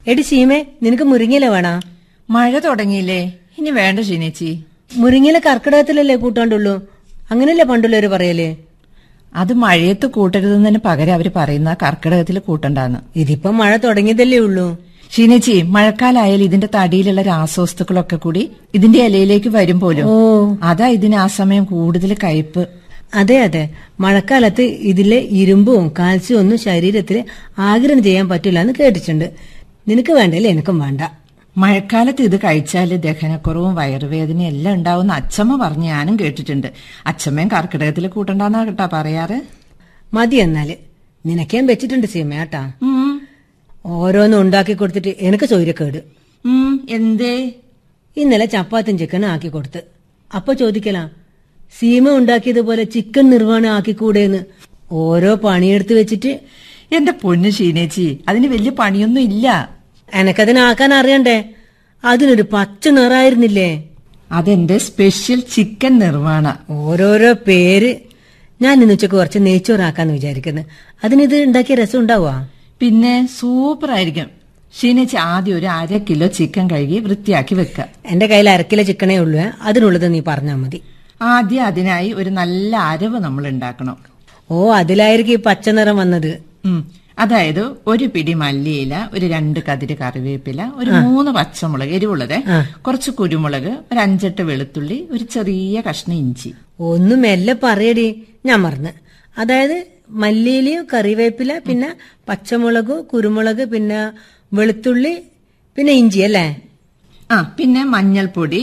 എടി സീമേ നിനക്ക് മുരിങ്ങയില വേണോ മഴ തുടങ്ങിയില്ലേ ഇനി വേണ്ട ഷീനേച്ചി മുരിങ്ങയില കർക്കിടകത്തിലല്ലേ കൂട്ടാണ്ടുള്ളൂ അങ്ങനെയല്ലേ പണ്ടുള്ളവര് പറയല് അത് മഴയത്ത് കൂട്ടരുതെന്നതിന് പകരം അവര് പറയുന്ന കർക്കിടകത്തിൽ കൂട്ടണ്ടാന്ന് ഇതിപ്പോ മഴ തുടങ്ങിയതല്ലേ ഉള്ളൂ ഷീനേച്ചി മഴക്കാലായാൽ ഇതിന്റെ തടിയിലുള്ള രാസവസ്തുക്കളൊക്കെ കൂടി ഇതിന്റെ ഇലയിലേക്ക് വരും പോലും ഓ അതാ ഇതിന് ആ സമയം കൂടുതൽ കയ്പ് അതെ അതെ മഴക്കാലത്ത് ഇതിലെ ഇരുമ്പും കാൽസ്യവും ഒന്നും ശരീരത്തിൽ ആഗിരണം ചെയ്യാൻ പറ്റില്ല എന്ന് കേട്ടിട്ടുണ്ട് നിനക്ക് വേണ്ടല്ലേ എനിക്കും വേണ്ട മഴക്കാലത്ത് ഇത് കഴിച്ചാല് ദഹനക്കുറവും വയറുവേദനയും എല്ലാം ഉണ്ടാവുന്ന അച്ഛമ്മ പറഞ്ഞ് ഞാനും കേട്ടിട്ടുണ്ട് അച്ഛമ്മയും കർക്കിടകത്തിൽ കൂട്ടണ്ടെന്നാ കേട്ടാ പറയാറ് മതി എന്നാല് നിനക്കേം വെച്ചിട്ടുണ്ട് സീമയാട്ടാ ഉം, ഓരോന്നും ഉണ്ടാക്കി കൊടുത്തിട്ട് എനിക്ക് ചോരക്കേട് ഉം, എന്തേ ഇന്നലെ ചപ്പാത്തും ചിക്കനും ആക്കി കൊടുത്ത് അപ്പൊ ചോദിക്കലാ സീമ ഉണ്ടാക്കിയതുപോലെ ചിക്കൻ നിർവ്വാണം ആക്കിക്കൂടെന്ന് ഓരോ പണിയെടുത്ത് വെച്ചിട്ട് എന്റെ പൊന്നു ഷീനേച്ചി അതിന് വലിയ പണിയൊന്നും ഇല്ല എനക്കതിനാക്കാൻ അറിയണ്ടേ അതിനൊരു പച്ച നിറായിരുന്നില്ലേ അതെന്റെ സ്പെഷ്യൽ ചിക്കൻ നിർവ്വാണ ഓരോരോ പേര് ഞാൻ ഇന്ന് ഉച്ചക്ക് കുറച്ച് നെയ്ച്ചോറാക്കാന്ന് വിചാരിക്കുന്നത് അതിനിത് ഉണ്ടാക്കിയ രസം ഉണ്ടാവുക പിന്നെ സൂപ്പർ ആയിരിക്കും ഷീനേച്ചി ആദ്യം ഒരു അര കിലോ ചിക്കൻ കഴുകി വൃത്തിയാക്കി വെക്കുക എന്റെ കയ്യിൽ അരക്കിലോ ചിക്കനേ ഉള്ളൂ ഏ. അതിനുള്ളത് നീ പറഞ്ഞാൽ മതി ആദ്യം അതിനായി ഒരു നല്ല അരവ് നമ്മൾ ഉണ്ടാക്കണം ഓ അതിലായിരിക്കും ഈ പച്ച നിറം വന്നത് ഉം. അതായത് ഒരു പിടി മല്ലിയില ഒരു രണ്ട് കതിര് കറിവേപ്പില ഒരു മൂന്ന് പച്ചമുളക് എരിവുള്ളത് ആ. കുറച്ച് കുരുമുളക് ഒരു അഞ്ചെട്ട് വെളുത്തുള്ളി ഒരു ചെറിയ കഷ്ണം ഇഞ്ചി ഒന്ന് മെല്ലെ പറയടി ഞാൻ മറന്ന് അതായത് മല്ലിയിലയും കറിവേപ്പില പിന്നെ പച്ചമുളക് കുരുമുളക് പിന്നെ വെളുത്തുള്ളി പിന്നെ ഇഞ്ചി അല്ലേ ആ പിന്നെ മഞ്ഞൾപ്പൊടി